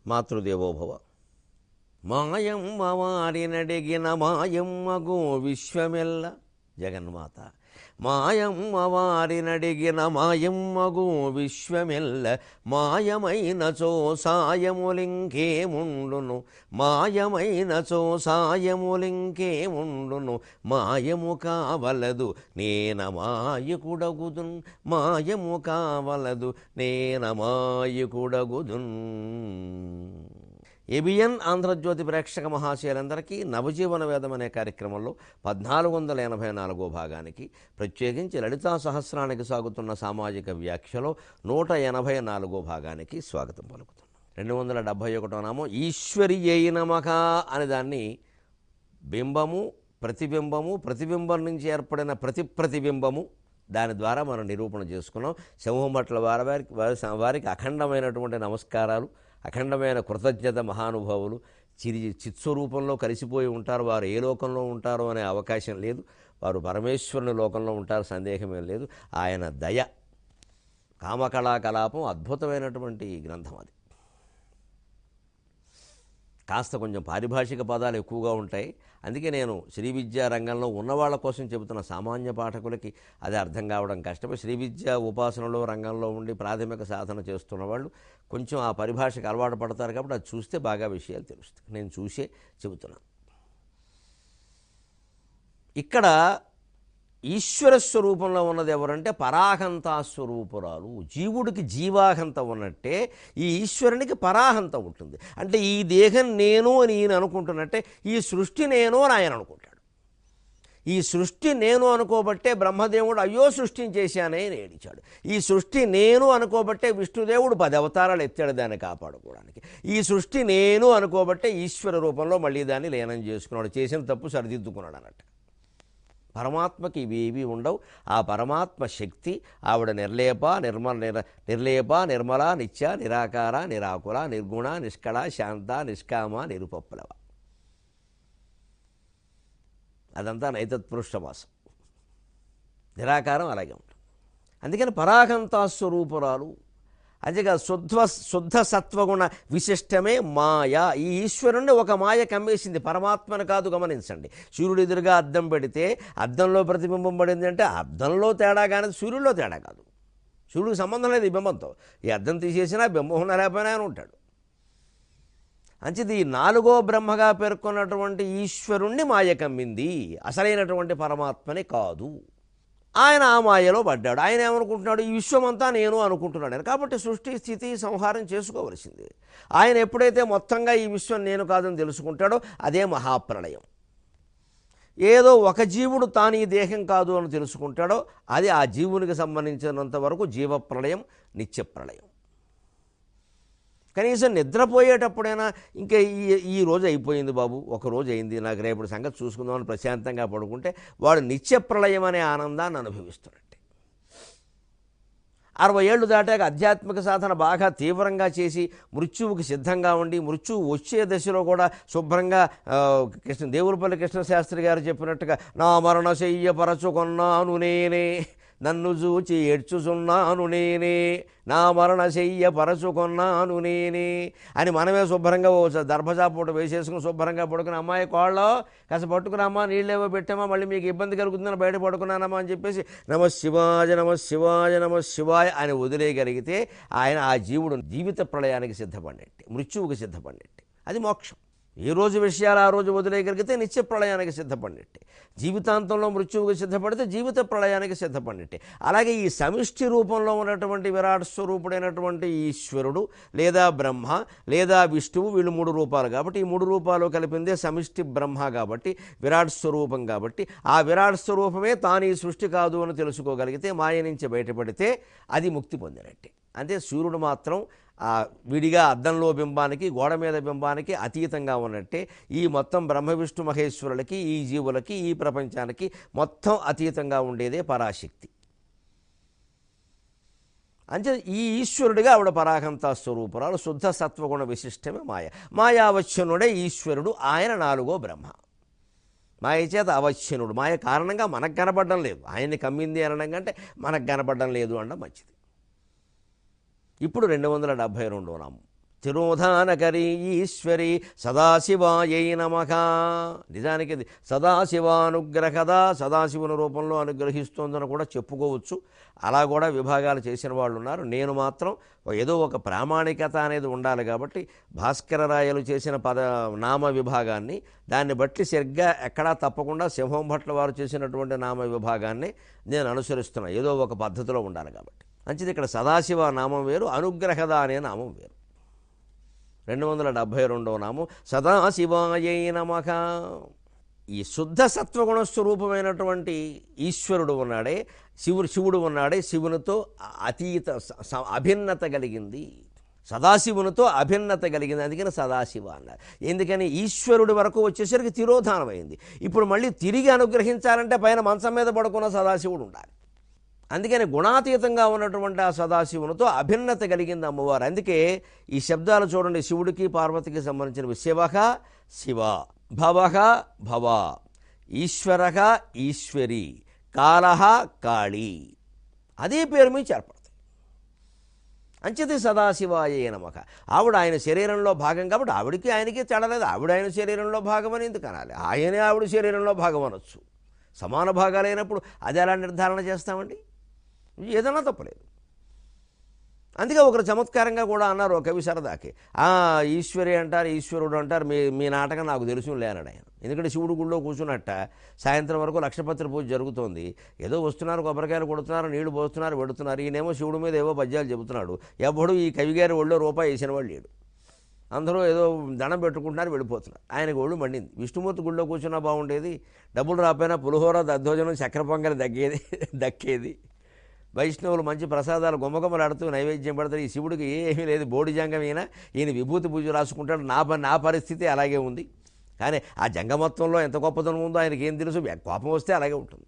మాతృదేవోభవ మాయమ్మ వారినడిగిన మాయమ్మగో విశ్వమెల్ల జగన్మాత మాయమ్మ వారినడిగిన మాయమ్మగో విశ్వమెల్ల మాయమైనచో సాయములింకేముండును మాయమైనచో సాయములింకేముండును మాయము కావలదు నేన మాయకుడగుదున్ మాయము కావలదు నేన మాయకుడగుదున్ ఏబిఎన్ ఆంధ్రజ్యోతి ప్రేక్షక మహాశయులందరికీ నవజీవన వేదం అనే కార్యక్రమంలో పద్నాలుగు వందల ఎనభై నాలుగో భాగానికి ప్రత్యేకించి లలితా సహస్రానికి సాగుతున్న సామాజిక వ్యాఖ్యలో నూట ఎనభై నాలుగో భాగానికి స్వాగతం పలుకుతున్నాం రెండు వందల డెబ్భై ఒకటో నామం ఈశ్వరి నమక అనే దాన్ని బింబము ప్రతిబింబము ప్రతిబింబం నుంచి ఏర్పడిన ప్రతి ప్రతిబింబము దాని ద్వారా మనం నిరూపణ చేసుకున్నాం సింహభట్ల వారి వారికి వారి- వారికి అఖండమైనటువంటి నమస్కారాలు అఖండమైన కృతజ్ఞత మహానుభావులు చిరి చిత్స్వరూపంలో కలిసిపోయి ఉంటారు వారు ఏ లోకంలో ఉంటారో అనే అవకాశం లేదు వారు పరమేశ్వరుని లోకంలో ఉంటారు సందేహమేం లేదు ఆయన దయ కామకళాకలాపం అద్భుతమైనటువంటి గ్రంథం అది కాస్త కొంచెం పారిభాషిక పదాలు ఎక్కువగా ఉంటాయి అందుకే నేను శ్రీ విద్యా రంగంలో ఉన్నవాళ్ళ కోసం చెబుతున్న సామాన్య పాఠకులకి అది అర్థం కావడం కష్టమే శ్రీ విద్యా ఉపాసనలో రంగంలో ఉండి ప్రాథమిక సాధన చేస్తున్న వాళ్ళు కొంచెం ఆ పరిభాషకు అలవాటు పడతారు కాబట్టి అది చూస్తే బాగా విషయాలు తెలుస్తాయి నేను చూసే చెబుతున్నాను ఇక్కడ ఈశ్వర స్వరూపంలో ఉన్నది ఎవరంటే పరాహంతా స్వరూపురాలు జీవుడికి జీవాహంత ఉన్నట్టే ఈ ఈశ్వరునికి పరాహంత ఉంటుంది అంటే ఈ దేహం నేను అని ఈయన అనుకుంటున్నట్టే ఈ సృష్టి నేను అని ఆయన అనుకుంటాడు ఈ సృష్టి నేను అనుకోబట్టే బ్రహ్మదేవుడు అయ్యో సృష్టించేశానే అని ఏడిచాడు ఈ సృష్టి నేను అనుకోబట్టే విష్ణుదేవుడు పది అవతారాలు ఎత్తాడు దాన్ని కాపాడుకోవడానికి ఈ సృష్టి నేను అనుకోబట్టే ఈశ్వర రూపంలో మళ్ళీ దాన్ని లీనం చేసుకున్నాడు చేసిన తప్పు సరిదిద్దుకున్నాడు అన్నట్టు పరమాత్మకి ఇవేవి ఉండవు ఆ పరమాత్మ శక్తి ఆవిడ నిర్లేప నిర్మల నిర నిర్లేప నిర్మల నిత్య నిరాకార నిరాకుల నిర్గుణ నిష్కళ శాంత నిష్కామ నిరుపప్లవ అదంతా నైతత్పృష్టమాసం నిరాకారం అలాగే ఉంటుంది అందుకని పరాగంతా స్వరూపురాలు అంతేగా శుద్ధ శుద్ధ సత్వగుణ విశిష్టమే మాయ ఈ ఈశ్వరుణ్ణి ఒక మాయ కమ్మేసింది పరమాత్మను కాదు గమనించండి సూర్యుడు ఎదురుగా అద్దం పెడితే అద్దంలో ప్రతిబింబం పడింది అంటే అద్దంలో తేడా కానీ సూర్యుడిలో తేడా కాదు సూర్యుడికి సంబంధం లేదు ఈ బింబంతో ఈ అద్దం తీసేసినా బింబం ఉన్నా లేకపోయినా ఆయన ఉంటాడు అంచేది ఈ నాలుగో బ్రహ్మగా పేర్కొన్నటువంటి ఈశ్వరుణ్ణి మాయ కమ్మింది అసలైనటువంటి పరమాత్మని కాదు ఆయన ఆ మాయలో పడ్డాడు ఆయన ఏమనుకుంటున్నాడు ఈ విశ్వమంతా నేను అనుకుంటున్నాడు ఆయన కాబట్టి సృష్టి స్థితి సంహారం చేసుకోవలసింది ఆయన ఎప్పుడైతే మొత్తంగా ఈ విశ్వం నేను కాదని తెలుసుకుంటాడో అదే మహాప్రళయం ఏదో ఒక జీవుడు తాను ఈ దేహం కాదు అని తెలుసుకుంటాడో అది ఆ జీవునికి సంబంధించినంత వరకు జీవప్రళయం నిత్యప్రళయం కనీసం నిద్రపోయేటప్పుడైనా ఇంకా ఈ ఈ రోజు అయిపోయింది బాబు ఒక రోజు అయింది నాకు రేపటి సంగతి చూసుకుందామని ప్రశాంతంగా పడుకుంటే వాడు నిత్యప్రళయం అనే ఆనందాన్ని అనుభవిస్తున్నట్టే అరవై ఏళ్ళు దాటాక ఆధ్యాత్మిక సాధన బాగా తీవ్రంగా చేసి మృత్యువుకి సిద్ధంగా ఉండి మృత్యువు వచ్చే దశలో కూడా శుభ్రంగా ఆ, కృష్ణ దేవులపల్లి కృష్ణశాస్త్రి గారు చెప్పినట్టుగా నా మరణ శయ్య పరచుకొన్నాను నేనే నన్ను చూచి ఏడ్చుచున్నాను నేనే నా మరణ శయ్య పరచుకొన్నాను నేనే అని మనమే శుభ్రంగా ఓ దర్భజాపూట వేసేసుకుని శుభ్రంగా పడుకుని అమ్మాయి కోళ్ళ కాస్త పట్టుకురామ్మా నీళ్ళేవో పెట్టామా మళ్ళీ మీకు ఇబ్బంది కలుగుతుందని బయట పడుకున్నానమ్మా అని చెప్పేసి నమ శివాయ నమ శివాయ నమ శివాయ అని వదిలేయగలిగితే ఆయన ఆ జీవుడు జీవిత ప్రళయానికి సిద్ధపడినట్టే మృత్యువుకి సిద్ధపడినట్టే అది మోక్షం ఏ రోజు విషయాలు ఆ రోజు వదిలేయగలిగితే నిత్య ప్రళయానికి సిద్ధపడినట్టే జీవితాంతంలో మృత్యువుకి సిద్ధపడితే జీవిత ప్రళయానికి సిద్ధపడినట్టే అలాగే ఈ సమిష్టి రూపంలో ఉన్నటువంటి విరాట్ స్వరూపుడైనటువంటి ఈశ్వరుడు లేదా బ్రహ్మ లేదా విష్ణువు వీళ్ళు మూడు రూపాలు కాబట్టి ఈ మూడు రూపాలు కలిపిందే సమిష్టి బ్రహ్మ కాబట్టి విరాట్ స్వరూపం కాబట్టి ఆ విరాట్ స్వరూపమే తాను ఈ సృష్టి కాదు అని తెలుసుకోగలిగితే మాయ నుంచి బయటపడితే అది ముక్తి పొందినట్టే అంటే సూర్యుడు మాత్రం ఆ విడిగా అద్దంలో బింబానికి గోడ మీద బింబానికి అతీతంగా ఉన్నట్టే ఈ మొత్తం బ్రహ్మ విష్ణు మహేశ్వరులకి ఈ జీవులకి ఈ ప్రపంచానికి మొత్తం అతీతంగా ఉండేదే పరాశక్తి అంటే ఈ ఈశ్వరుడిగా ఆవిడ పరాకంతా స్వరూపురాలు శుద్ధ సత్వగుణ విశిష్టమే మాయ మాయావచ్ఛనుడే ఈశ్వరుడు ఆయన నాలుగో బ్రహ్మ మాయ చేత అవచ్ఛనుడు మాయ కారణంగా మనకు కనపడడం లేదు ఆయన్ని కమ్మింది అనడం కంటే మనకు కనపడడం లేదు అనడం మంచిది ఇప్పుడు రెండు వందల డెబ్భై రెండో నామం తిరోధానకరీ ఈశ్వరి సదాశివాయై నమః నిజానికి ఇది సదాశివానుగ్రహద సదాశివుని రూపంలో అనుగ్రహిస్తోందని కూడా చెప్పుకోవచ్చు అలా కూడా విభాగాలు చేసిన వాళ్ళు ఉన్నారు నేను మాత్రం ఏదో ఒక ప్రామాణికత అనేది ఉండాలి కాబట్టి భాస్కర రాయలు చేసిన పద నామ విభాగాన్ని దాన్ని బట్టి సరిగ్గా ఎక్కడా తప్పకుండా సింహం భట్ల వారు చేసినటువంటి నామ విభాగాన్ని నేను అనుసరిస్తున్నా ఏదో ఒక పద్ధతిలో ఉండాలి కాబట్టి మంచిది ఇక్కడ సదాశివ నామం వేరు అనుగ్రహద అనే నామం వేరు రెండు వందల డెబ్భై రెండవ నామం సదాశివాయ నమః ఈ శుద్ధ సత్వగుణ స్వరూపమైనటువంటి ఈశ్వరుడు ఉన్నాడే శివుడు శివుడు ఉన్నాడే శివునితో అతీత స- స- అభిన్నత కలిగింది సదాశివునితో అభిన్నత కలిగింది అందుకని సదాశివ అన్నారు ఎందుకని ఈశ్వరుడి వరకు వచ్చేసరికి తిరోధానమైంది ఇప్పుడు మళ్ళీ తిరిగి అనుగ్రహించాలంటే పైన మంచం మీద పడుకున్న సదాశివుడు ఉండాలి అందుకని గుణాతీతంగా ఉన్నటువంటి ఆ సదాశివునితో అభిన్నత కలిగింది అమ్మవారు అందుకే ఈ శబ్దాలు చూడండి శివుడికి పార్వతికి సంబంధించినవి శివః శివ భవః భవ ఈశ్వరః ఈశ్వరి కాలః కాళీ అదే పేరు మీద చేర్పడతాయి అంచితి సదాశివాయ నమక ఆవిడ ఆయన శరీరంలో భాగం కాబట్టి ఆవిడికి ఆయనకి తేడలేదు ఆవిడ ఆయన శరీరంలో భాగం అని ఎందుకు అనాలి ఆయనే ఆవిడ శరీరంలో భాగం అనొచ్చు సమాన భాగాలైనప్పుడు అది ఎలా నిర్ధారణ చేస్తామండి ఏదైనా తప్పలేదు అందుకే ఒకరు చమత్కారంగా కూడా అన్నారు ఒక కవి సరదాకి ఆ ఈశ్వరి అంటారు ఈశ్వరుడు అంటారు మీ మీ నాటకం నాకు తెలుసు లేనాడు ఆయన ఎందుకంటే శివుడు గుళ్ళో కూర్చున్నట్ట సాయంత్రం వరకు లక్షపత్రి పూజ జరుగుతోంది ఏదో వస్తున్నారు కొబ్బరికాయలు కొడుతున్నారు నీళ్లు పోస్తున్నారు పెడుతున్నారు ఈయనేమో శివుడి మీద ఏవో పద్యాలు చెబుతున్నాడు ఎప్పుడు ఈ కవిగారి ఒళ్ళో రూపాయి వేసిన వాళ్ళు లేడు అందరూ ఏదో దండం పెట్టుకుంటున్నారు వెళ్ళిపోతున్నారు ఆయనకు ఒళ్ళు మండింది విష్ణుమూర్తి గుళ్ళో కూర్చున్నా బాగుండేది డబ్బులు రాపోయినా పులిహోర దద్దోజనం చక్కెర పొంగలి దక్కేది దక్కేది వైష్ణవులు మంచి ప్రసాదాలు గుమ్మగుమ్మలాడుతూ నైవేద్యం పెడతారు ఈ శివుడికి ఏమీ లేదు బోడి జంగం ఈయన ఈయన విభూతి పూజ రాసుకుంటాడు నా ప- నా పరిస్థితి అలాగే ఉంది కానీ ఆ జంగ మొత్తంలో ఎంత గొప్పతనం ఉందో ఆయనకి ఏం తెలుసు కోపం వస్తే అలాగే ఉంటుంది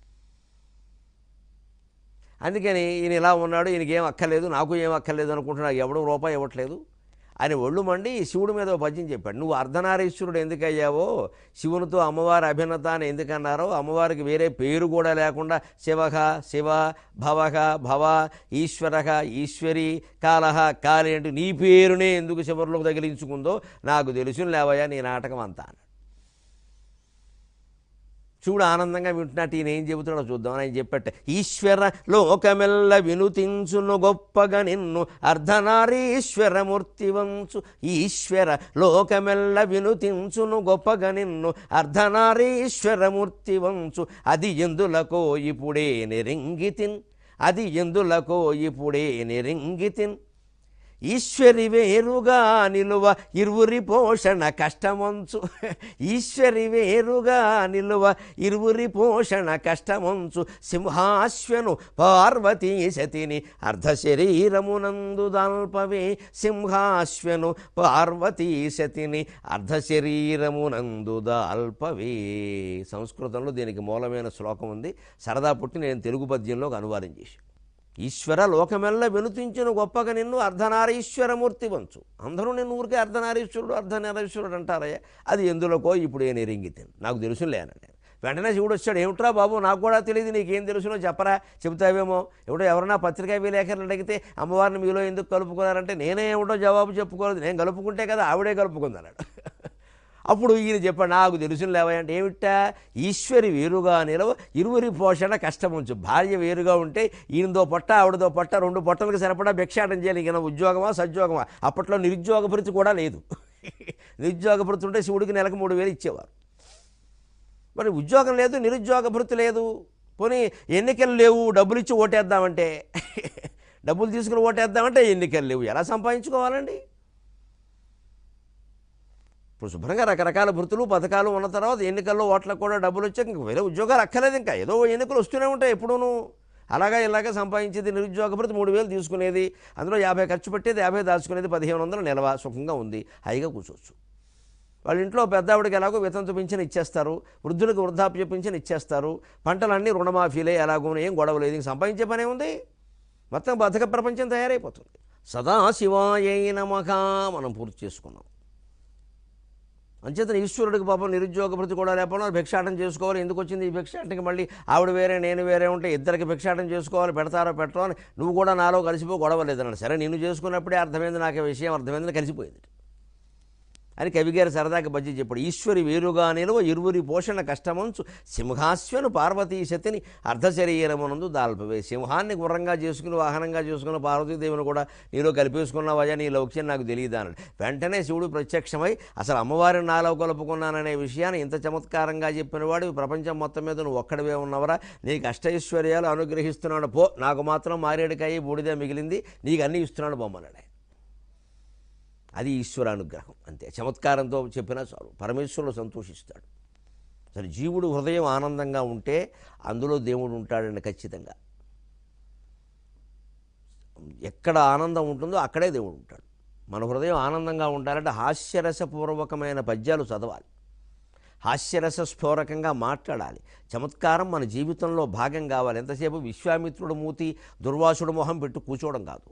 అందుకని ఈయన ఇలా ఉన్నాడు ఈయనకి ఏం అక్కర్లేదు నాకు ఏం అక్కర్లేదు అనుకుంటున్నాడు ఎవడో రూపాయి ఇవ్వట్లేదు ఆయన ఒళ్ళు మండి శివుడి మీద ఒక పద్యం చెప్పాడు నువ్వు అర్ధనారీశ్వరుడు ఎందుకు అయ్యావో శివునితో అమ్మవారి అభిన్నత అని ఎందుకన్నారో అమ్మవారికి వేరే పేరు కూడా లేకుండా శివహ శివ భవహ భవ ఈశ్వరహ ఈశ్వరి కాలహ కాలి అంటూ నీ పేరునే ఎందుకు చివరిలోకి తగిలించుకుందో నాకు తెలుసు లేవయ్యా నీ నాటకం అంతా అన్నాడు చూడు ఆనందంగా వింటున్నట్టు ఈయన ఏం చెబుతాడో చూద్దాం ఆయన చెప్పట్ట ఈశ్వర లోకమెల్ల వినుతించును గొప్పగా నిన్ను అర్ధనారీశ్వరమూర్తివంచు ఈశ్వర లోకమెల్ల వినుతించును గొప్పగా నిన్ను అర్ధనారీశ్వరమూర్తివంచు అది ఎందులకో ఇప్పుడే నిరింగితిన్ అది ఎందులకో ఇప్పుడే నిరింగితిన్ ఈశ్వరి వేరుగా నిలువ ఇరువురి పోషణ కష్టమంచు ఈశ్వరి వేరుగా నిలువ ఇరువురి పోషణ కష్టమంచు సింహాశ్వను పార్వతీ సతిని అర్ధ శరీరమునందు దాల్పవే సింహాశ్వను పార్వతీ సతిని అర్ధ శరీరమునందు దాల్పవే సంస్కృతంలో దీనికి మూలమైన శ్లోకం ఉంది సరదా పుట్టి నేను తెలుగు పద్యంలోకి అనువాదం చేశాను ఈశ్వర లోకమెల్ల వెనుతించిన గొప్పగా నిన్ను అర్ధనారీశ్వరమూర్తి వంచు అందరూ నిన్ను ఊరికే అర్ధనారీశ్వరుడు అర్ధనారీశ్వరుడు అంటారయ్యా అది ఎందులోకో ఇప్పుడు ఏ నెరింగితే నాకు తెలుసులే అన్నాడు వెంటనే శివుడు వచ్చాడు ఏమిట్రా బాబు నాకు కూడా తెలియదు నీకేం తెలుసునో చెప్పరా చెబుతావేమో ఎవడో ఎవరన్నా పత్రికా విలేకరులు అడిగితే అమ్మవారిని మీలో ఎందుకు కలుపుకున్నారంటే నేనే ఏమిటో జవాబు చెప్పుకోలేదు నేను కలుపుకుంటే కదా ఆవిడే కలుపుకుంది అన్నాడు అప్పుడు ఈయన చెప్పాడు నాకు తెలుసుని లేవయంటే ఏమిటా ఈశ్వరి వేరుగా నిలవ ఇరువురి పోషణ కష్టముంచు భార్య వేరుగా ఉంటే ఈయనదో పొట్ట ఆవిడదో పొట్ట రెండు పొట్టలకు సరిపడా భిక్షాటం చేయాలి ఈయన ఉద్యోగమా సద్యోగమా అప్పట్లో నిరుద్యోగ భృతి కూడా లేదు నిరుద్యోగ భృతి ఉంటే శివుడికి నెలకు మూడు వేలు ఇచ్చేవారు మరి ఉద్యోగం లేదు నిరుద్యోగ భృతి లేదు పోనీ ఎన్నికలు లేవు డబ్బులు ఇచ్చి ఓటేద్దామంటే డబ్బులు తీసుకుని ఓటేద్దామంటే ఎన్నికలు లేవు ఎలా సంపాదించుకోవాలండి ఇప్పుడు శుభ్రంగా రకరకాల వృత్తులు పథకాలు ఉన్న తర్వాత ఎన్నికల్లో ఓట్లకు కూడా డబ్బులు వచ్చాక ఇంక వేరే ఉద్యోగాలు అక్కర్లేదు ఇంకా ఏదో ఎన్నికలు వస్తూనే ఉంటాయి ఎప్పుడూను అలాగా ఇలాగే సంపాదించేది నిరుద్యోగ భృతి మూడు వేలు తీసుకునేది అందులో యాభై ఖర్చు పెట్టేది యాభై దాచుకునేది పదిహేను వందలు నిలవ సుఖంగా ఉంది హాయిగా కూర్చోవచ్చు వాళ్ళ ఇంట్లో పెద్దావిడికి ఎలాగో వితంతు పింఛన్ ఇచ్చేస్తారు వృద్ధులకు వృద్ధాప్య పింఛన్ ఇచ్చేస్తారు పంటలన్నీ రుణమాఫీలే ఎలాగో ఏం గొడవ లేదు ఇంక సంపాదించే పనే ఉంది మొత్తం బతక ప్రపంచం తయారైపోతుంది సదాశివాయ నమః మనం పూర్తి చేసుకున్నాం అంచేతన ఈశ్వరుడికి పాపం నిరుద్యోగ భృతి కూడా లేకపోవడం భిక్షాటం చేసుకోవాలి ఎందుకు వచ్చింది ఈ భిక్షాటంకి మళ్ళీ ఆవిడ వేరే నేను వేరే ఉంటే ఇద్దరికి భిక్షాటం చేసుకోవాలి పెడతారో పెట్టరో అని నువ్వు కూడా నాలో కలిసిపో గొడవ లేదన్నాడు సరే నిన్ను చేసుకున్నప్పుడే అర్థమైంది నాకు ఈ విషయం అర్థమైందని కలిసిపోయింది అని కవిగారు సరదాకి బజ్జి చెప్పాడు ఈశ్వరి వేరుగా నిలువ ఇరువురి పోషణ కష్టమంచు సింహాశ్వను పార్వతీ సతిని అర్ధశరీరమునందు దాల్పవే సింహాన్ని గుర్రంగా చేసుకుని వాహనంగా చేసుకున్న పార్వతీదేవిని కూడా నీలో కలిపేసుకున్నావయ్యా నీ లౌక్యం నాకు తెలియదు అన్నాడు వెంటనే శివుడు ప్రత్యక్షమై అసలు అమ్మవారిని నాలో కలుపుకున్నాననే విషయాన్ని ఇంత చమత్కారంగా చెప్పిన వాడు ప్రపంచం మొత్తం మీద నువ్వు ఒక్కడివే ఉన్నవరా నీకు అష్టైశ్వర్యాలు అనుగ్రహిస్తున్నాడు పో నాకు మాత్రం మారేడుకాయి బూడిదే మిగిలింది నీకు అన్నీ ఇస్తున్నాడు బొమ్మన్నాడు ఆయన. అది ఈశ్వర అనుగ్రహం అంతే చమత్కారంతో చెప్పినా చాలు పరమేశ్వరుడు సంతోషిస్తాడు సరే జీవుడు హృదయం ఆనందంగా ఉంటే అందులో దేవుడు ఉంటాడని ఖచ్చితంగా ఎక్కడ ఆనందం ఉంటుందో అక్కడే దేవుడు ఉంటాడు మన హృదయం ఆనందంగా ఉండాలంటే హాస్యరసపూర్వకమైన పద్యాలు చదవాలి హాస్యరస స్ఫోరకంగా మాట్లాడాలి చమత్కారం మన జీవితంలో భాగం కావాలి ఎంతసేపు విశ్వామిత్రుడు మూతి దుర్వాసుడు మొహం పెట్టు కూర్చోవడం కాదు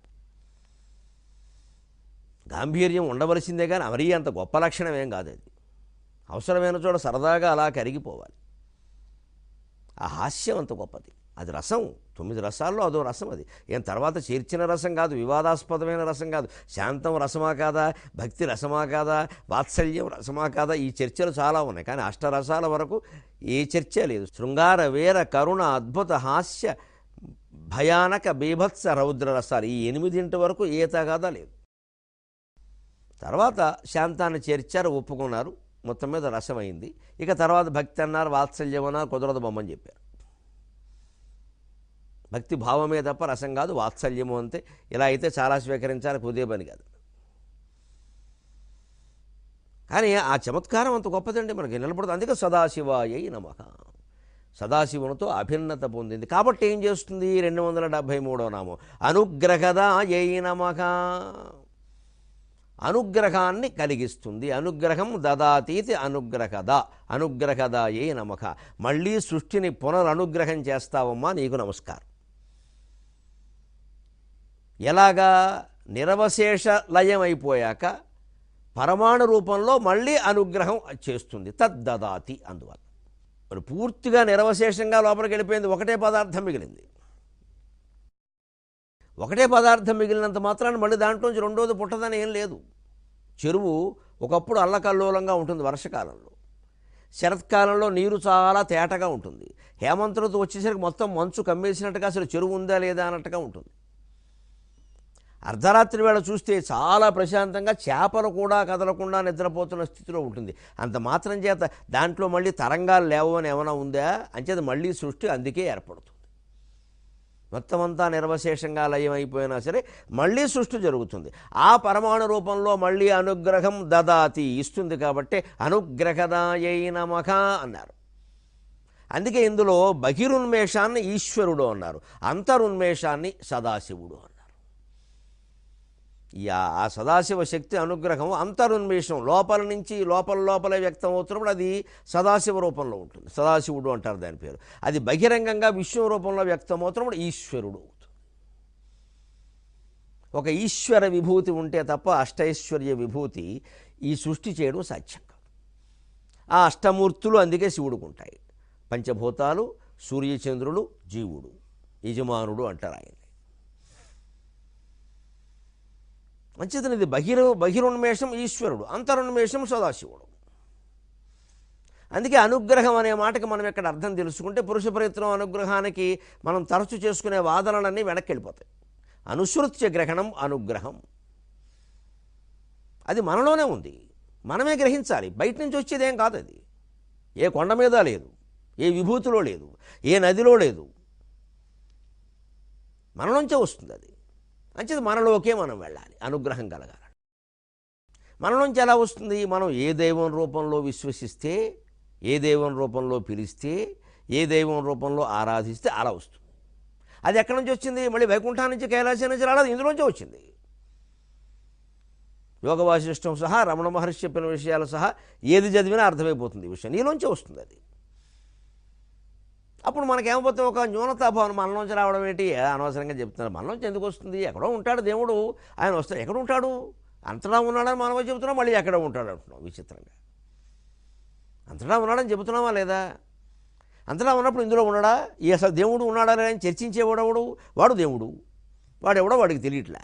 గాంభీర్యం ఉండవలసిందే కానీ మరీ అంత గొప్ప లక్షణం ఏం కాదు అది అవసరమైన చోట సరదాగా అలా కరిగిపోవాలి ఆ హాస్యం అంత గొప్పది అది రసం తొమ్మిది రసాల్లో అదో రసం అది ఏం తర్వాత చేర్చిన రసం కాదు వివాదాస్పదమైన రసం కాదు శాంతం రసమా కాదా భక్తి రసమా కాదా వాత్సల్యం రసమా కాదా ఈ చర్చలు చాలా ఉన్నాయి కానీ అష్టరసాల వరకు ఏ చర్చ లేదు శృంగార వీర కరుణ అద్భుత హాస్య భయానక బీభత్స రౌద్ర రసాలు ఈ ఎనిమిదింటి వరకు ఏ తగాదా లేదు తర్వాత శాంతాన్ని చేర్చారు ఒప్పుకున్నారు మొత్తం మీద రసమైంది ఇక తర్వాత భక్తి అన్నారు వాత్సల్యం అన్నారు కుదరదు బొమ్మని చెప్పారు భక్తి భావమే తప్ప రసం కాదు వాత్సల్యము అంతే ఇలా అయితే చాలా స్వీకరించాలి కుదే పని కాదు కానీ ఆ చమత్కారం అంత గొప్పదండి మనకి నిలబడదు అందుకే సదాశివాయ నమః సదాశివునితో అభిన్నత పొందింది కాబట్టి ఏం చేస్తుంది రెండు వందల డెబ్భై మూడో నామం అనుగ్రహదా యై నమః అనుగ్రహాన్ని కలిగిస్తుంది అనుగ్రహం దదాతీతి అనుగ్రహద అనుగ్రహదాయే నమక మళ్ళీ సృష్టిని పునరనుగ్రహం చేస్తావమ్మా నీకు నమస్కారం ఎలాగా నిరవశేష లయం అయిపోయాక పరమాణు రూపంలో మళ్ళీ అనుగ్రహం చేస్తుంది తద్దదాతి అందువల్ల మరి పూర్తిగా నిరవశేషంగా లోపలికి వెళ్ళిపోయింది ఒకటే పదార్థం మిగిలింది ఒకటే పదార్థం మిగిలినంత మాత్రాన మళ్ళీ దాంట్లోంచి రెండోది పుట్టదని ఏం లేదు చెరువు ఒకప్పుడు అల్లకల్లోలంగా ఉంటుంది వర్షకాలంలో శరత్కాలంలో నీరు చాలా తేటగా ఉంటుంది హేమంత ఋతువు వచ్చేసరికి మొత్తం మంచు కమ్మేసినట్టుగా అసలు చెరువు ఉందా లేదా అన్నట్టుగా ఉంటుంది అర్ధరాత్రి వేళ చూస్తే చాలా ప్రశాంతంగా చేపలు కూడా కదలకుండా నిద్రపోతున్న స్థితిలో ఉంటుంది అంత మాత్రం చేత దాంట్లో మళ్ళీ తరంగాలు లేవు అని ఏమైనా ఉందా అంచేత మళ్ళీ సృష్టి అందుకే ఏర్పడుతుంది మొత్తం అంతా నిర్వశేషంగా లయం అయిపోయినా సరే మళ్ళీ సృష్టి జరుగుతుంది ఆ పరమాణు రూపంలో మళ్ళీ అనుగ్రహం దదాతి ఇస్తుంది కాబట్టి అనుగ్రహదాయై నమః అన్నారు అందుకే ఇందులో బహిరున్మేషాన్ని ఈశ్వరుడు అన్నారు అంతరున్మేషాన్ని సదాశివుడు అన్నారు ఈ ఆ ఆ సదాశివ శక్తి అనుగ్రహం అంతరున్మేషం లోపల నుంచి లోపల లోపలే వ్యక్తం అవుతున్నప్పుడు అది సదాశివ రూపంలో ఉంటుంది సదాశివుడు అంటారు దాని పేరు అది బహిరంగంగా విశ్వం రూపంలో వ్యక్తం అవుతున్నప్పుడు ఈశ్వరుడు అవుతుంది ఒక ఈశ్వర విభూతి ఉంటే తప్ప అష్టైశ్వర్య విభూతి ఈ సృష్టి చేయడం సాధ్యం కాదు ఆ అష్టమూర్తులు అందుకే శివుడికి ఉంటాయి పంచభూతాలు సూర్యచంద్రుడు జీవుడు యజమానుడు అంటారు ఆయన మంచిదని ఇది బహిర్ బహిరున్మేషం ఈశ్వరుడు అంతరున్మేషం సదాశివుడు అందుకే అనుగ్రహం అనే మాటకి మనం ఇక్కడ అర్థం తెలుసుకుంటే పురుష ప్రయత్నం అనుగ్రహానికి మనం తరచు చేసుకునే వాదనలన్నీ వెనక్కి వెళ్ళిపోతాయి అనుసృత్య గ్రహణం అనుగ్రహం అది మనలోనే ఉంది మనమే గ్రహించాలి బయట నుంచి వచ్చేదేం కాదు అది ఏ కొండ మీద లేదు ఏ విభూతిలో లేదు ఏ నదిలో లేదు మనలోంచే వస్తుంది అది అంచేది మనలోకే మనం వెళ్ళాలి అనుగ్రహం కలగాలి మనలోంచి ఎలా వస్తుంది మనం ఏ దైవం రూపంలో విశ్వసిస్తే ఏ దైవం రూపంలో పిలిస్తే ఏ దైవం రూపంలో ఆరాధిస్తే అలా వస్తుంది అది ఎక్కడి నుంచి వచ్చింది మళ్ళీ వైకుంఠం నుంచి కైలాసం నుంచి రాలేదు ఇందులోంచే వచ్చింది యోగ వాసిష్టం సహా రమణ మహర్షి చెప్పిన విషయాలు సహా ఏది చదివినా అర్థమైపోతుంది ఈ విషయం నీలోంచే వస్తుంది అది అప్పుడు మనకేమవుతుంది ఒక న్యూనతాభావం మనలోంచి రావడం ఏంటి ఏ అనవసరంగా చెప్తున్నారు మనలోంచి ఎందుకు వస్తుంది ఎక్కడో ఉంటాడు దేవుడు ఆయన వస్తాడు ఎక్కడ ఉంటాడు అంతటా ఉన్నాడని మనమే చెబుతున్నాం మళ్ళీ ఎక్కడ ఉంటాడు అంటున్నాం విచిత్రంగా అంతటా ఉన్నాడని చెబుతున్నామా లేదా అంతటా ఉన్నప్పుడు ఇందులో ఉన్నాడా ఈ అసలు దేవుడు ఉన్నాడా లేదా అని చర్చించేవాడెవడు వాడు దేవుడు వాడెవడో వాడికి తెలియట్లే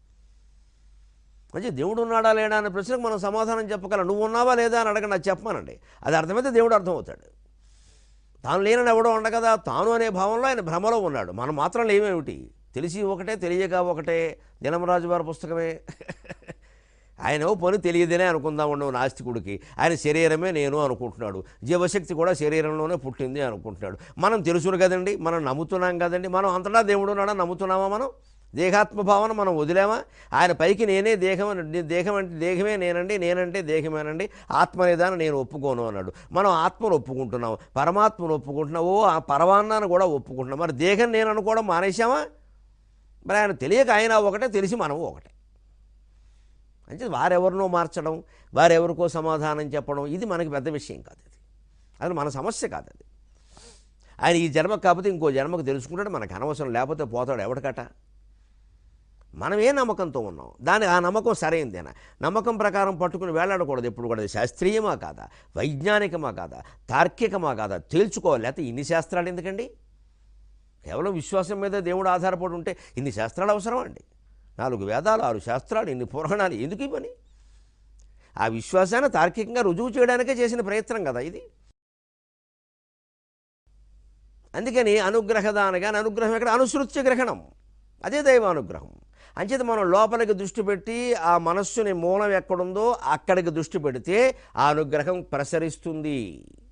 మంచి దేవుడు ఉన్నాడా లేడా అనే ప్రశ్నకు మనం సమాధానం చెప్పగలం నువ్వు ఉన్నావా లేదా అని అడగండి అది చెప్పమానండి అది అర్థమైతే దేవుడు అర్థమవుతాడు తాను లేనని ఎవడో ఉండ కదా తాను అనే భావంలో ఆయన భ్రమలో ఉన్నాడు మనం మాత్రం లేమేమిటి తెలిసి ఒకటే తెలియక ఒకటే దినమరాజు వారి పుస్తకమే ఆయన ఓ పని తెలియదనే అనుకుందాం ఉండవు నాస్తికుడికి ఆయన శరీరమే నేను అనుకుంటున్నాడు జీవశక్తి కూడా శరీరంలోనే పుట్టింది అనుకుంటున్నాడు మనం తెలుసును కదండి మనం నమ్ముతున్నాం కదండి మనం అంతటా దేవుడు ఉన్నాడా నమ్ముతున్నామా మనం దేహాత్మ భావన మనం వదిలేమా ఆయన పైకి నేనే దేహం అని- దేహం అంటే దేహమే నేనండి నేనంటే దేహమేనండి ఆత్మ లేదని నేను ఒప్పుకోను అన్నాడు మనం ఆత్మను ఒప్పుకుంటున్నాం పరమాత్మను ఒప్పుకుంటున్నాం ఓ ఆ పరమాన్నాన్ని కూడా ఒప్పుకుంటున్నాం మరి దేహం నేను అనుకోవడం మానేశామా మరి ఆయన తెలియక ఆయన ఒకటే తెలిసి మనము ఒకటే అంటే వారెవరినో మార్చడం వారెవరికో సమాధానం చెప్పడం ఇది మనకి పెద్ద విషయం కాదు అది అది మన సమస్య కాదు అది ఆయన ఈ జన్మ కాకపోతే ఇంకో జన్మకు తెలుసుకుంటాడు మనకు అనవసరం లేకపోతే పోతాడు ఎవడికట మనం ఏ నమ్మకంతో ఉన్నాం దాని ఆ నమ్మకం సరైందేనా నమ్మకం ప్రకారం పట్టుకుని వేలాడకూడదు ఎప్పుడు కూడా అది శాస్త్రీయమా కాదా వైజ్ఞానికమా కాదా తార్కికమా కాదా తేల్చుకోవాలి లేకపోతే ఇన్ని శాస్త్రాలు ఎందుకండి కేవలం విశ్వాసం మీద దేవుడు ఆధారపడి ఉంటే ఇన్ని శాస్త్రాలు అవసరం అండి నాలుగు వేదాలు ఆరు శాస్త్రాలు ఇన్ని పురాణాలు ఎందుకు ఈ పని ఆ విశ్వాసాన్ని తార్కికంగా రుజువు చేయడానికే చేసిన ప్రయత్నం కదా ఇది అందుకని అనుగ్రహదానగా అనుగ్రహం ఎక్కడ అనుసృత్య గ్రహణం అదే దైవానుగ్రహం అంచేత మనం లోపలికి దృష్టి పెట్టి ఆ మనస్సుని మూలం ఎక్కడుందో అక్కడికి దృష్టి పెడితే ఆ అనుగ్రహం ప్రసరిస్తుంది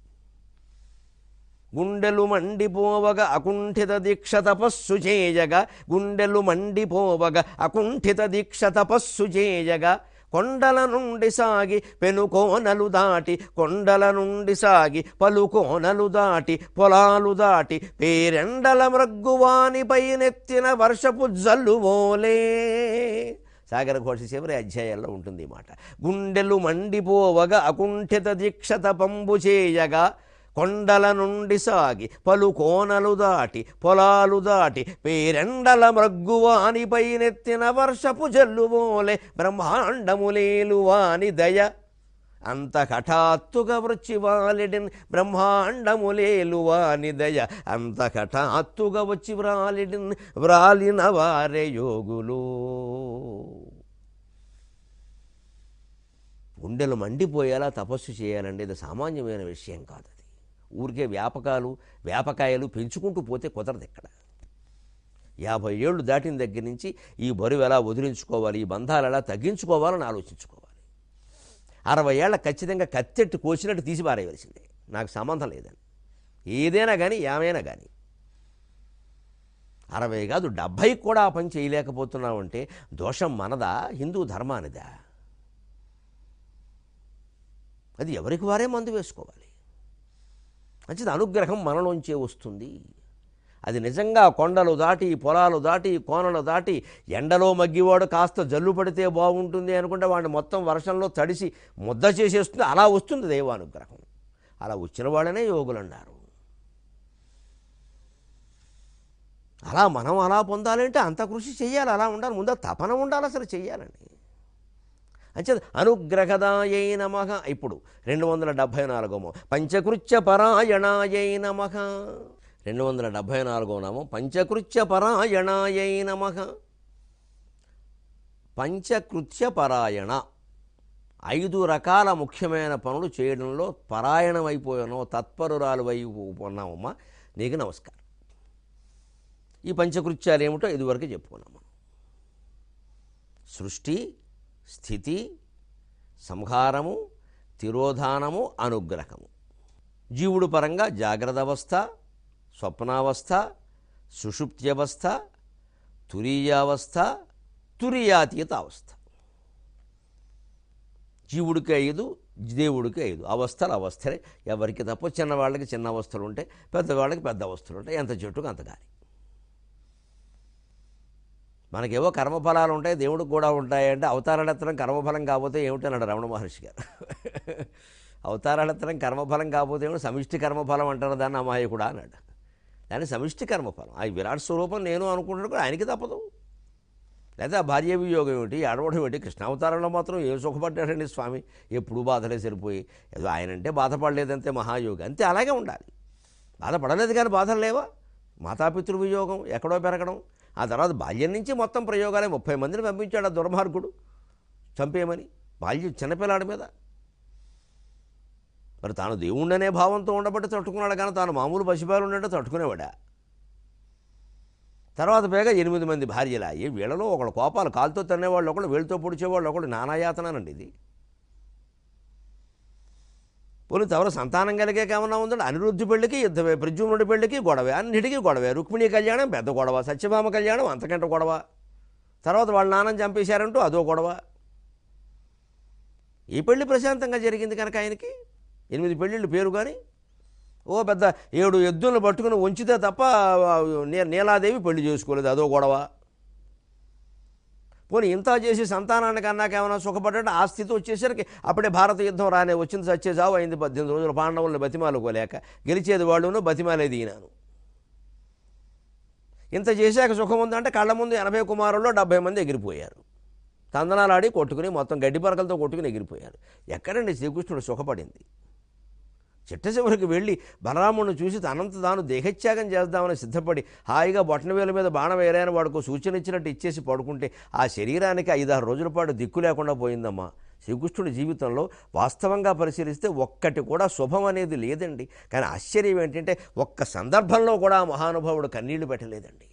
గుండెలు మండిపోవగ అకుంఠిత దీక్ష తపస్సు చేయగా గుండెలు మండిపోవగ అకుంఠిత దీక్ష తపస్సు చేయగా కొండల నుండి సాగి పెను కోనలు దాటి కొండల నుండి సాగి పలు కోనలు దాటి పొలాలు దాటి పేరెండల మృగ్గువానిపై నెత్తిన వర్షపు జల్లువోలే సాగర ఘోష చివరి అధ్యాయాల్లో ఉంటుంది ఈ మాట గుండెలు మండిపోవగా అకుంఠిత దీక్ష తపంబు చేయగా కొండల నుండి సాగి పలు కోనలు దాటి పొలాలు దాటి పేరెండల మృగ్గువానిపై నెత్తిన వర్షపు జల్లువోలే బ్రహ్మాండములేలువాని దయ అంత హఠాత్తుగా వృచ్చి వాలిడిన్ బ్రహ్మాండములేలువాని దయ అంత హఠాత్తుగా వచ్చి వ్రాలిడిన్ వ్రాలిన వారే యోగులు గుండెలు మండిపోయేలా తపస్సు చేయాలండి ఇది సామాన్యమైన విషయం కాదు అది ఊరికే వ్యాపకాలు వ్యాపకాయలు పెంచుకుంటూ పోతే కుదరదు ఇక్కడ యాభై ఏళ్ళు దాటిన దగ్గర నుంచి ఈ బరువు ఎలా వదిలించుకోవాలి ఈ బంధాలు ఎలా తగ్గించుకోవాలని ఆలోచించుకోవాలి అరవై ఏళ్ళ ఖచ్చితంగా కత్తెట్టు కోసినట్టు తీసి పారేయవలసిందే నాకు సంబంధం లేదని ఏదైనా కానీ ఏమైనా కానీ అరవై కాదు డెబ్భై కూడా ఆ పని చేయలేకపోతున్నామంటే దోషం మనదా హిందూ ధర్మానిదా అది ఎవరికి వారే మందు వేసుకోవాలి మంచిది అనుగ్రహం మనలోంచే వస్తుంది అది నిజంగా కొండలు దాటి పొలాలు దాటి కోనలు దాటి ఎండలో మగ్గివాడు కాస్త జల్లు పడితే బాగుంటుంది అనుకుంటే వాడిని మొత్తం వర్షంలో తడిసి ముద్ద చేసేస్తుంది అలా వస్తుంది దైవానుగ్రహం అలా వచ్చిన వాళ్ళనే యోగులు అన్నారు అలా మనం అలా పొందాలంటే అంత కృషి చేయాలి అలా ఉండాలి ముందు తపన ఉండాలి అసలు చెయ్యాలని అంచే అనుగ్రహదాయై నమ ఇప్పుడు రెండు వందల డెబ్భై నాలుగోమో పంచకృత్య పరాయణాయై నమ రెండు వందల డెబ్భై నాలుగో నామం పంచకృత్య పరాయణాయై నమ పంచకృత్య పరాయణ ఐదు రకాల ముఖ్యమైన పనులు చేయడంలో పరాయణమైపోయానో తత్పరురాలు వైపు ఉన్నామమ్మా నీకు నమస్కారం ఈ పంచకృత్యాలు ఏమిటో ఇదివరకు చెప్పుకున్నాం మనం సృష్టి స్థితి సంహారము తిరోధానము అనుగ్రహము జీవుడు పరంగా జాగ్రత్త అవస్థ స్వప్నావస్థ సుషుప్త్యవస్థ తురీయావస్థ తురియాతీత అవస్థ జీవుడికి ఐదు దేవుడికి ఐదు అవస్థలు అవస్థలే ఎవరికి తప్ప చిన్నవాళ్ళకి చిన్న అవస్థలు ఉంటాయి పెద్దవాళ్ళకి పెద్ద అవస్థలు ఉంటాయి ఎంత చెట్టుకు అంత గాలి మనకేవో కర్మఫలాలు ఉంటాయి దేవుడికి కూడా ఉంటాయి అంటే అవతారాలెత్తడం కర్మఫలం కాకపోతే ఏమిటి అన్నాడు రమణ మహర్షి గారు అవతారాలెత్తడం కర్మఫలం కాకపోతే ఏమిటి సమిష్టి కర్మఫలం అంటారు దాన్ని అమాయకుడా అన్నాడు దాన్ని సమిష్టి కర్మఫలం ఆ విరాట్ స్వరూపం నేను అనుకుంటున్నాడు కూడా ఆయనకి తప్పదు లేదా భార్య వియోగం ఏమిటి అడవడం ఏమిటి కృష్ణావతారంలో మాత్రం ఏం సుఖపడ్డాడండి స్వామి ఎప్పుడు బాధలే సరిపోయి ఏదో ఆయన అంటే బాధపడలేదంతే మహాయోగి అంతే అలాగే ఉండాలి బాధపడలేదు కానీ బాధలు లేవా మాతాపితృ వియోగం ఎక్కడో పెరగడం ఆ తర్వాత బాల్యం నుంచి మొత్తం ప్రయోగాలే ముప్పై మందిని పంపించాడు ఆ దుర్మార్గుడు చంపేయమని బాల్యం చిన్నపిల్లాడి మీద మరి తాను దేవుణ్ణనే భావంతో ఉండబట్టి తట్టుకున్నాడు కానీ తాను మామూలు పసిబాలు ఉండే తట్టుకునేవాడా తర్వాత పైగా ఎనిమిది మంది భార్యలా ఏ వీళ్ళలో ఒకళ్ళు కోపాలు కాలుతో తన్నేవాళ్ళు ఒకళ్ళు వీళ్ళతో పొడిచేవాళ్ళు ఒకళ్ళు నానాయాతనండి ఇది పోనీ తవర సంతానం కలిగే ఏమన్నా ఉందండి అనిరుద్ధి పెళ్లికి యుద్ధమే ప్రద్యుమ్నుడి పెళ్లికి గొడవే అన్నిటికీ గొడవే రుక్మిణి కళ్యాణం పెద్ద గొడవ సత్యభామ కళ్యాణం అంతకంటే గొడవ తర్వాత వాళ్ళ నాన్నని చంపేశారంటూ అదో గొడవ ఈ పెళ్లి ప్రశాంతంగా జరిగింది కనుక ఆయనకి ఎనిమిది పెళ్ళిళ్ళు పేరు కానీ ఓ పెద్ద ఏడు ఎద్దులను పట్టుకుని ఉంచితే తప్ప నీ నీలాదేవి పెళ్లి చేసుకోలేదు అదో గొడవ పోనీ ఇంత చేసి సంతానానికి అన్నాక ఏమైనా సుఖపడ్డా ఆ స్థితి వచ్చేసరికి అప్పుడే భారత యుద్ధం రానే వచ్చింది సచ్చే చావు అయింది పద్దెనిమిది రోజులు పాండవులను బతిమాలుకోలేక గెలిచేది వాళ్ళును బతిమాలేది ఈయనను ఇంత చేశాక సుఖం ఉందంటే కళ్ళ ముందు ఎనభై కుమారుల్లో డెబ్బై మంది ఎగిరిపోయారు తందనాలాడి కొట్టుకుని మొత్తం గడ్డి పరకలతో కొట్టుకుని ఎగిరిపోయారు ఎక్కడండి శ్రీకృష్ణుడు సుఖపడింది చిట్ట చివరికి వెళ్ళి బలరాముడిని చూసి తనంత తాను దేహత్యాగం చేద్దామని సిద్ధపడి హాయిగా బొట్టనవేల మీద బాణం వేరైన వాడుకో సూచన ఇచ్చినట్టు ఇచ్చేసి పడుకుంటే ఆ శరీరానికి ఐదారు రోజుల పాటు దిక్కు లేకుండా పోయిందమ్మా శ్రీకృష్ణుడి జీవితంలో వాస్తవంగా పరిశీలిస్తే ఒక్కటి కూడా శుభం అనేది లేదండి కానీ ఆశ్చర్యం ఏంటంటే ఒక్క సందర్భంలో కూడా ఆ మహానుభావుడు కన్నీళ్లు పెట్టలేదండి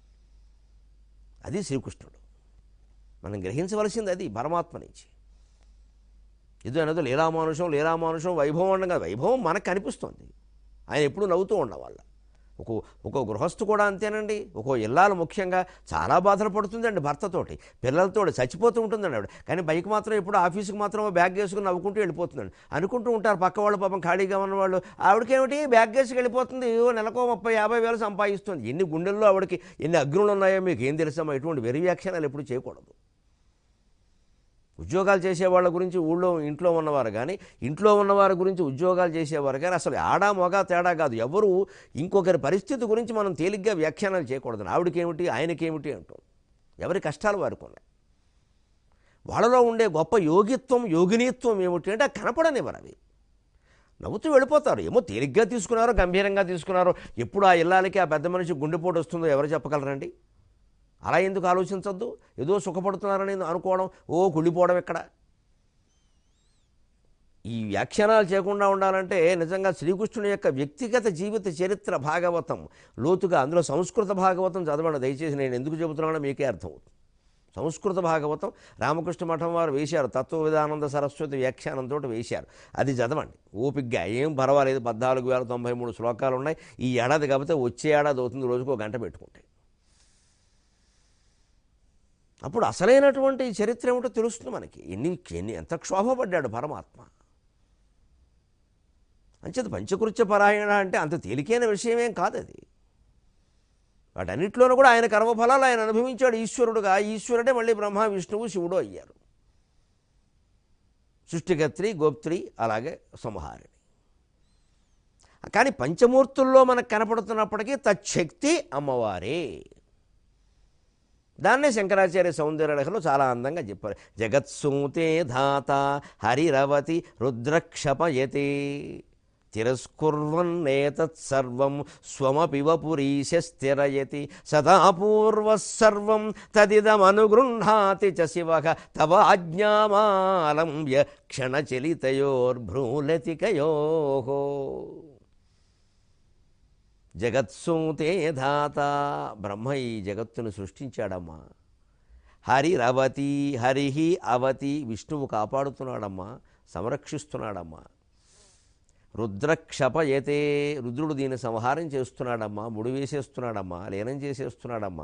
అది శ్రీకృష్ణుడు మనం గ్రహించవలసింది అది పరమాత్మ నుంచి ఇది అనేది లీలామానుషం లీలామానుషం వైభవం ఉండగా వైభవం మనకు కనిపిస్తుంది ఆయన ఎప్పుడు నవ్వుతూ ఉండవాళ్ళ ఒక ఒక గృహస్థు కూడా అంతేనండి ఒక ఇల్లాలు ముఖ్యంగా చాలా బాధలు పడుతుందండి భర్తతోటి పిల్లలతోటి చచ్చిపోతూ ఉంటుందండి ఆవిడ కానీ బైక్ మాత్రం ఎప్పుడు ఆఫీస్కి మాత్రం బ్యాగ్ వేసుకుని నవ్వుకుంటూ వెళ్ళిపోతుందండి అనుకుంటూ ఉంటారు పక్క వాళ్ళు పాపం ఖాళీగా ఉన్నవాళ్ళు ఆవిడకేమిటి బ్యాగ్ వేసుకు వెళ్ళిపోతుంది ఏవో నెలకో ముప్పై యాభై వేలు సంపాదిస్తుంది ఎన్ని గుండెల్లో ఆవిడకి ఎన్ని అగ్నులు ఉన్నాయో మీకు ఏం తెలుసమ్మా ఇటువంటి వెరి వ్యాఖ్యానాలు ఎప్పుడు చేయకూడదు ఉద్యోగాలు చేసేవాళ్ళ గురించి ఊళ్ళో ఇంట్లో ఉన్నవారు కానీ ఇంట్లో ఉన్నవారి గురించి ఉద్యోగాలు చేసేవారు కానీ అసలు ఆడా మొగ తేడా కాదు ఎవరు ఇంకొకరి పరిస్థితి గురించి మనం తేలిగ్గా వ్యాఖ్యానాలు చేయకూడదు ఆవిడకేమిటి ఆయనకేమిటి అంటూ ఎవరి కష్టాలు వారికి ఉన్నాయి వాళ్ళలో ఉండే గొప్ప యోగిత్వం యోగినీత్వం ఏమిటి అంటే కనపడనివ్వరు అవి నవ్వుతూ వెళ్ళిపోతారు ఏమో తేలిగ్గా తీసుకున్నారో గంభీరంగా తీసుకున్నారో ఎప్పుడు ఆ ఇల్లాలకి ఆ పెద్ద మనిషి గుండెపోటు వస్తుందో ఎవరు చెప్పగలరండి అలా ఎందుకు ఆలోచించొద్దు ఏదో సుఖపడుతున్నారని అనుకోవడం ఓ కుళ్ళిపోవడం ఎక్కడ ఈ వ్యాఖ్యానాలు చేయకుండా ఉండాలంటే నిజంగా శ్రీకృష్ణుని యొక్క వ్యక్తిగత జీవిత చరిత్ర భాగవతం లోతుగా అందులో సంస్కృత భాగవతం చదవండి దయచేసి నేను ఎందుకు చెబుతున్నానో మీకే అర్థమవుతుంది సంస్కృత భాగవతం రామకృష్ణ మఠం వారు వేశారు తత్వ విధానంద సరస్వతి వ్యాఖ్యానంతో వేశారు అది చదవండి ఓపిగ్గా ఏం పర్వాలేదు పద్నాలుగు వేల తొంభై మూడు శ్లోకాలు ఉన్నాయి ఈ ఏడాది కాకపోతే వచ్చే ఏడాది అవుతుంది రోజుకు ఒక గంట పెట్టుకుంటే అప్పుడు అసలైనటువంటి చరిత్ర ఏమిటో తెలుస్తుంది మనకి ఎన్ని ఎన్ని ఎంత క్షోభపడ్డాడు పరమాత్మ అంచేత పంచకృత్య పరాయణ అంటే అంత తేలికైన విషయమేం కాదు అది వాటన్నిటిలోనూ కూడా ఆయన కర్మఫలాలు ఆయన అనుభవించాడు ఈశ్వరుడుగా ఈశ్వరుడే మళ్ళీ బ్రహ్మ విష్ణువు శివుడు అయ్యారు సృష్టికర్త్రి గోప్త్రి అలాగే సంహారిణి కానీ పంచమూర్తుల్లో మనకు కనపడుతున్నప్పటికీ తచ్చక్తి అమ్మవారే దాన్నే శంకరాచార్య సౌందర్యలహలో చాలా అందంగా చెప్పారు జగత్సూతే ధాత హరిరవతి రుద్రక్షపయతే తిరస్కుర్వన్నేతత్సర్వం స్వమపి వపురీశ స్థిరయతి సదా పూర్వసర్వం తదిదమనుగృహ్ణాతి చ శివ తవ ఆజ్ఞామాలంబ్య క్షణచలితయోర్భ్రూలతికయో జగత్సూతే ధాత బ్రహ్మ ఈ జగత్తును సృష్టించాడమ్మా హరిరవతి హరిహి అవతి విష్ణువు కాపాడుతున్నాడమ్మా సంరక్షిస్తున్నాడమ్మా రుద్రక్షపయతే రుద్రుడు దీన్ని సంహారం చేస్తున్నాడమ్మా ముడి వేసేస్తున్నాడమ్మా లీనం చేసేస్తున్నాడమ్మా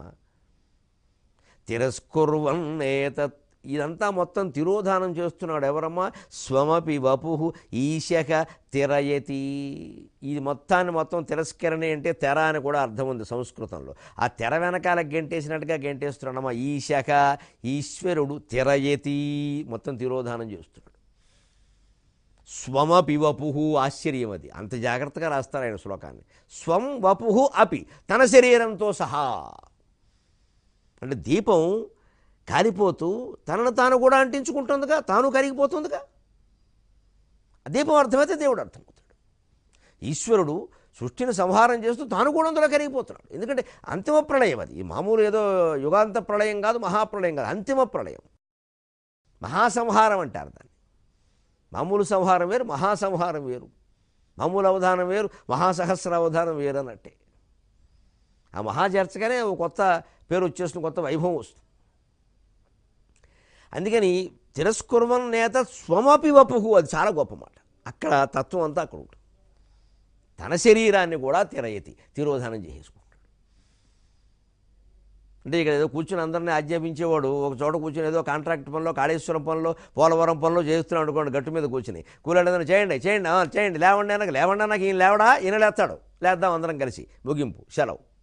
తిరస్కుర్వన్నేతత్ ఇదంతా మొత్తం తిరోధానం చేస్తున్నాడు ఎవరమ్మా స్వమపి వపు ఈశక తిరయతి ఇది మొత్తాన్ని మొత్తం తిరస్కరణి అంటే తెర అని కూడా అర్థం ఉంది సంస్కృతంలో ఆ తెర వెనకాల గెంటేసినట్టుగా గెంటేస్తున్నాడమ్మా ఈశక ఈశ్వరుడు తిరయతి మొత్తం తిరోధానం చేస్తున్నాడు స్వమపి వపుహు ఆశ్చర్యం అది అంత జాగ్రత్తగా రాస్తారు ఆయన శ్లోకాన్ని స్వం వపుహు అపి తన శరీరంతో సహా అంటే దీపం కాలిపోతూ తనను తాను కూడా అంటించుకుంటుందిగా తాను కరిగిపోతుందిగా దీపం అర్థమైతే దేవుడు అర్థమవుతాడు ఈశ్వరుడు సృష్టిని సంహారం చేస్తూ తాను కూడా అందులో కరిగిపోతున్నాడు ఎందుకంటే అంతిమ ప్రళయం అది ఈ మామూలు ఏదో యుగాంత ప్రళయం కాదు మహాప్రళయం కాదు అంతిమ ప్రళయం మహాసంహారం అంటారు దాన్ని మామూలు సంహారం వేరు మహాసంహారం వేరు మామూలు అవధానం వేరు మహాసహస్ర అవధానం వేరు అన్నట్టే ఆ మహా చేర్చగానే ఓ కొత్త పేరు వచ్చేస్తుంది కొత్త వైభవం వస్తుంది అందుకని తిరస్కుర్వన్ నేత స్వమపి వపుహు అది చాలా గొప్ప మాట అక్కడ తత్వం అంతా అక్కడ ఉంటుంది తన శరీరాన్ని కూడా తిరయతి తిరోధానం చేసేసుకుంటాడు అంటే ఇక్కడ ఏదో కూర్చుని అందరినీ ఆజ్ఞాపించేవాడు ఒక చోట కూర్చుని ఏదో కాంట్రాక్ట్ పనిలో కాళేశ్వరం పనిలో పోలవరం పనిలో చేస్తున్నాడు అనుకోండి గట్టు మీద కూర్చుని కూలాడు ఏదైనా చేయండి చేయండి ఆ, చేయండి లేవండి అనక లేవండి నాకు ఈయన లేవడా ఈయన లేస్తాడు లేద్దాం అందరం కలిసి ముగింపు సెలవు